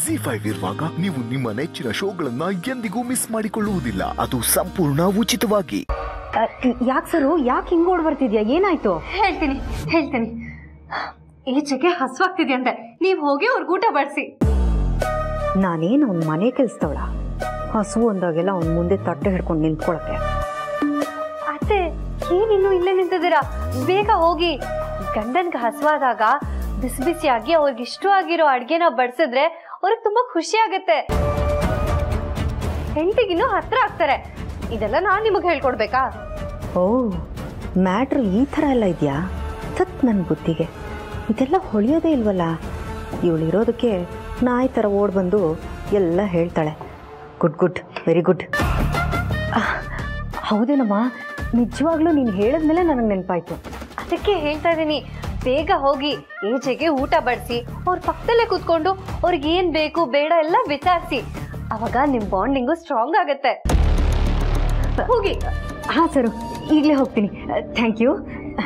G five ಇರುವಾಗ ನೀವು ನಿಮ್ಮ ನೆಚ್ಚಿನ ಶೋಗಳನ್ನ ಎಂದಿಗೂ ಮಿಸ್ ಮಾಡಿಕೊಳ್ಳುವುದಿಲ್ಲ ಅದು ಸಂಪೂರ್ಣ ಉಚಿತವಾಗಿ ಯಾಕೆ ಸರು ಯಾಕೆ ಹಿಂಗ್ ಓಡ್ ಬರ್ತಿದ್ಯಾ ಏನಾಯ್ತು ಹೇಳ್ತೀನಿ ಹೇಳ್ತೀನಿ ಈಚೆಗೆ ಹಸುವಾಗ್ತಿದ್ಯಂತೆ ನೀವ್ ಹೋಗಿ ಅವ್ರಿಗೆ ಊಟ ಬಡಿಸಿ ನಾನೇನು ಅವ್ನ ಮನೆ ಕೆಲ್ಸದವಳ ಹಸು ಅಂದಾಗೆಲ್ಲ ಅವ್ನ ಮುಂದೆ ತಟ್ಟೆ ಹಿಡ್ಕೊಂಡು ನಿಂತ್ಕೊಳಕ್ಕೆ ಅತ್ತೆ ಏನಿನ್ನು ಇಲ್ಲೇ ನಿಂತಿದ್ದೀರಾ ಬೇಗ ಹೋಗಿ ಗಂಡನ್ಗೆ ಹಸುವಾದಾಗ ಬಿಸಿ ಬಿಸಿಯಾಗಿ ಅವ್ರಿಗೆ ಇಷ್ಟವಾಗಿರೋ ಅಡ್ಗೆನ ಬಡಿಸಿದ್ರೆ ಅವ್ರಿಗೆ ತುಂಬಾ ಖುಷಿ ಆಗತ್ತೆ ಹೆಂಡತಿಗಿನ್ನೂ ಹತ್ರ ಆಗ್ತಾರೆ ಇದೆಲ್ಲ ನಾನ್ ನಿಮಗೆ ಹೇಳ್ಕೊಡ್ಬೇಕಾ ಓ ಮ್ಯಾಟ್ರ್ ಈ ಥರ ಎಲ್ಲ ಇದೆಯಾ ತತ್ ನನ್ನ ಬುದ್ಧಿಗೆ ಇದೆಲ್ಲ ಹೊಳೆಯೋದೇ ಇಲ್ವಲ್ಲ ಇವಳಿರೋದಕ್ಕೆ ನಾಯಿ ಥರ ಓಡ್ ಬಂದು ಎಲ್ಲ ಹೇಳ್ತಾಳೆ ಗುಡ್ ಗುಡ್ ವೆರಿ ಗುಡ್ ಹೌದೇನಮ್ಮ ನಿಜವಾಗ್ಲೂ ನೀನು ಹೇಳಿದ್ಮೇಲೆ ನನಗೆ ನೆನಪಾಯ್ತು ಅದಕ್ಕೆ ಹೇಳ್ತಾ ಇದೀನಿ ಬೇಗ ಹೋಗಿ ಏಜೆಗೆ ಊಟ ಬಡಿಸಿ ಅವ್ರ ಪಕ್ಕದಲ್ಲೇ ಕೂತ್ಕೊಂಡು ಅವ್ರಿಗೆ ಏನ್ ಬೇಕು ಬೇಡ ಎಲ್ಲ ವಿಚಾರಿಸಿ ಅವಾಗ ನಿಮ್ ಬಾಂಡಿಂಗು ಸ್ಟ್ರಾಂಗ್ ಆಗತ್ತೆ ಹೋಗಿ ಹಾಂ ಸರು ಈಗಲೇ ಹೋಗ್ತೀನಿ ಥ್ಯಾಂಕ್ ಯು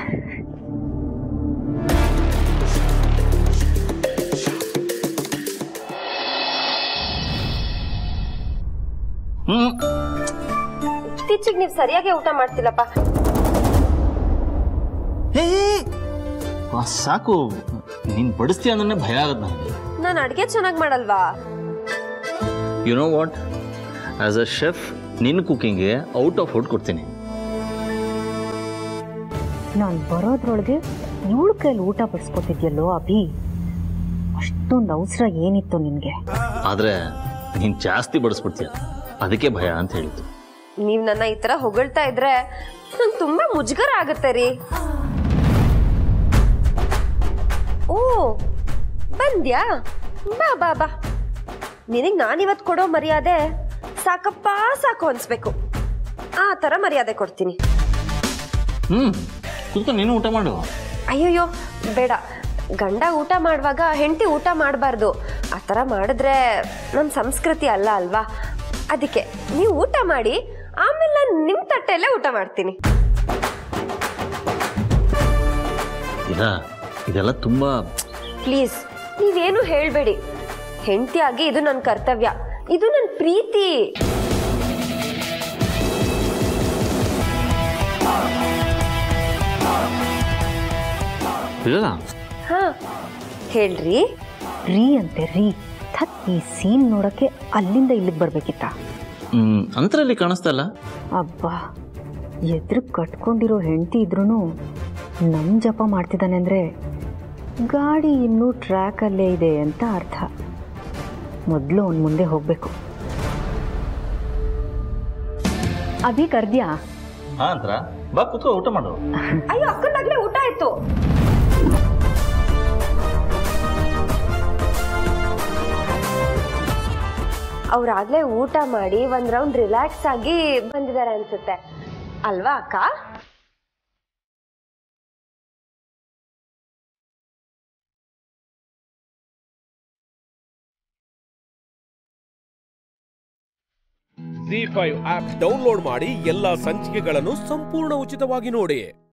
ಹ್ಮ್ ಇತ್ತೀಚೆಗೆ ನೀವು ಸರಿಯಾಗಿ ಊಟ ಮಾಡ್ತಿಲ್ಲಪ್ಪ ಹೇ ಆ, ಸಾಕು ನೀನ್ ಬಡಿಸ್ತೀಯ ಅಂದ್ರೆ ಭಯ ಆಗತ್ತೆ ನನಗೆ ನಾನು ಅಡ್ಗೆ ಚೆನ್ನಾಗಿ ಮಾಡಲ್ವಾ you know what as a chef ನಿನ್ನ ಕುಕಿಂಗ್ಗೆ ಔಟ್ ಆಫ್ ಔಟ್ ಕೊಡ್ತೀನಿ ನಾನು ಬರೋದ್ರೊಳಗೆ ಇವಳ ಕೈಲಿ ಊಟ ಬಡಿಸ್ಕೊತಿದ್ಯಲ್ಲೋ ಅಭಿ ಅಷ್ಟೊಂದು ಅವಸರ ಏನಿತ್ತು ನಿನಗೆ ಆದ್ರೆ ನೀನ್ ಜಾಸ್ತಿ ಬಡಿಸ್ಬಿಡ್ತೀಯ ಅದಕ್ಕೆ ಭಯ ಅಂತ ಹೇಳಿದ್ದು ನೀವ್ ನನ್ನ ಈ ತರ ಹೊಗಳ್ತಾ ಇದ್ರೆ ನಂಗೆ ತುಂಬಾ ಮುಜುಗರ ಆಗತ್ತೆ ರೀ ಓ ಬಂದ್ಯಾ ಬಾ ಬಾ ಬಾ ನಿನಗ್ ನಾನಿವತ್ ಕೊಡೋ ಮರ್ಯಾದೆ ಸಾಕಪ್ಪ ಸಾಕು ಅನ್ಸ್ಬೇಕು ಆ ತರ ಮರ್ಯಾದೆ ಕೊಡ್ತೀನಿ ಹ್ಮ್ ಕುತ್ಕೊಂಡು ನೀನು ಊಟ ಮಾಡು ಅಯ್ಯಯ್ಯೋ ಬೇಡ ಗಂಡ ಊಟ ಮಾಡುವಾಗ ಹೆಂಡತಿ ಊಟ ಮಾಡಬಾರ್ದು ಆ ಥರ ಮಾಡಿದ್ರೆ ನಮ್ಮ ಸಂಸ್ಕೃತಿ ಅಲ್ಲ ಅಲ್ವಾ ಅದಕ್ಕೆ ನೀವು ಊಟ ಮಾಡಿ ಆಮೇಲೆ ನಾನು ನಿಮ್ಮ ತಟ್ಟೆಯಲ್ಲೇ ಊಟ ಮಾಡ್ತೀನಿ ಇಲ್ಲ ಇದೆಲ್ಲ ತುಂಬಾ ಪ್ಲೀಸ್ ನೀವೇನು ಹೇಳಬೇಡಿ ಹೆಂಡತಿಯಾಗಿ ಇದು ನನ್ನ ಕರ್ತವ್ಯ ಇದು ನನ್ನ ಪ್ರೀತಿ ಇಲ್ಲ ಹಾ ಹೇಳ್ರಿ ರೀ ಅಂತೆ ರೀ ಥತ್ ಈ ಸೀನ್ ನೋಡಕ್ಕೆ ಅಲ್ಲಿಂದ ಇಲ್ಲಿಗೆ ಬರ್ಬೇಕಿತ್ತ ಹ್ಮ್ ಅಂತರಲ್ಲಿ ಕಾಣಿಸ್ತಾ ಇಲ್ಲ ಅಬ್ಬಾ ಎದುರು ಕಟ್ಕೊಂಡಿರೋ ಹೆಂಡತಿ ಇದ್ರೂ ನಮ್ಮ ಜಪ ಮಾಡ್ತಿದ್ದಾನೆ ಅಂದರೆ ಗಾಡಿ ಇನ್ನೂ ಟ್ರ್ಯಾಕಲ್ಲೇ ಇದೆ ಅಂತ ಅರ್ಥ ಮೊದಲು ಅವ್ನು ಮುಂದೆ ಹೋಗಬೇಕು ಅಭಿ ಕರ್ದ್ಯಾ ಹಾ ಅಂತರ ಬಾ ಕುತ್ಕೋ ಊಟ ಮಾಡು ಅಯ್ಯೋ ಅಕ್ಕನಾಗ್ಲೇ ಊಟ ಆಯ್ತು ಅವ್ರಾಗ್ಲೇ ಊಟ ಮಾಡಿ ಒಂದ್ ರೌಂಡ್ ರಿಲ್ಯಾಕ್ಸ್ ಆಗಿ ಬಂದಿದ್ದಾರೆ ಅನ್ಸುತ್ತೆ ಅಲ್ವಾ ಅಕ್ಕ ಜಿ ಫೈವ್ ಆಪ್ ಡೌನ್ಲೋಡ್ ಮಾಡಿ ಎಲ್ಲಾ ಸಂಚಿಕೆಗಳನ್ನು ಸಂಪೂರ್ಣ ಉಚಿತವಾಗಿ ನೋಡಿ